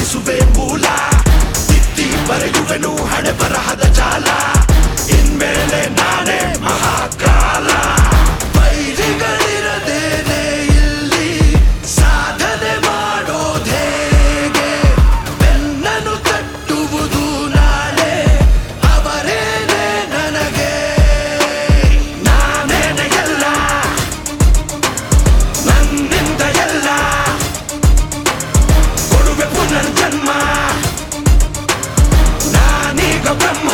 ಸಾಧಿಸುವೆ ಮೂಲ ತಿದ್ದಿ ಬರೆಯುವೆನು ಹಣೆ ಬರಹದ ಜಾಲ ಇನ್ಮೇಲೆ ನಾನೇ ಮಹಾಕಾಲ ಬೈರಿಗಳಿರದೇನೆ ಇಲ್ಲಿ ಸಾಧನೆ ಮಾಡೋದೇಗೆ ಬೆನ್ನನು ತಟ್ಟುವುದು ನಾಳೆ ಅವರೇನೆ ನನಗೆ ನಾನೇನೆ ಎಲ್ಲ ನನ್ನಿಂದ ಎಲ್ಲ ಕೊಡುವೆ ಪುನರ್ಜನ್ಮ ನಾನೀಗ ಬ್ರಹ್ಮ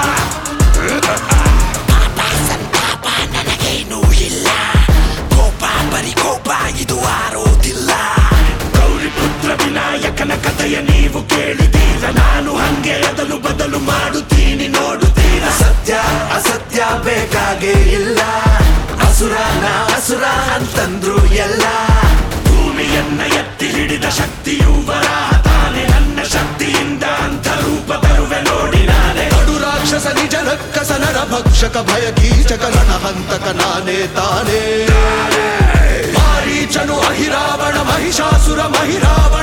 ಪಾಪ ಸಂತಾಪ ನನಗೇನೂ ಇಲ್ಲ ಕೋಪ ಬರಿ ಕೋಪ ಇದು ಆರೋದಿಲ್ಲ ಗೌರಿ ಪುತ್ರ ವಿನಾಯಕನ ಕಥೆಯ ನೀವು ಕೇಳಿದ್ದೀರ ನಾನು ಹಂಗೆ ಅದಲು ಬದಲು ಮಾಡುತ್ತೀನಿ ನೋಡುತ್ತೀರ ಸತ್ಯ ಅಸತ್ಯ ಬೇಕಾಗೇ ಇಲ್ಲ ಅಸುರನ ಅಸುರ ಅಂತಂದ್ರು ಎಲ್ಲ ಭೂಮಿಯನ್ನ ಎತ್ತಿ ಹಿಡಿದ ಶಕ್ತಿಯು ವರಾಹ ತಾನೆ ನನ್ನ ಶಕ್ತಿಯಿಂದ ಅಂತ ರೂಪ ತರುವೆ ನೋಡಿ ನಾನೇ ಕಡು ರಾಕ್ಷಸ ನಿಜ ರಕ್ಕಸ ನರ ಭಕ್ಷಕ ಭಯ ಕೀಚಕ ರಣ ಹಂತಕ ನಾನೇ ತಾನೇ ಮಾರೀಚನು ಅಹಿರಾವಣ ಮಹಿಷಾಸುರ ಮಹಿರಾವಣ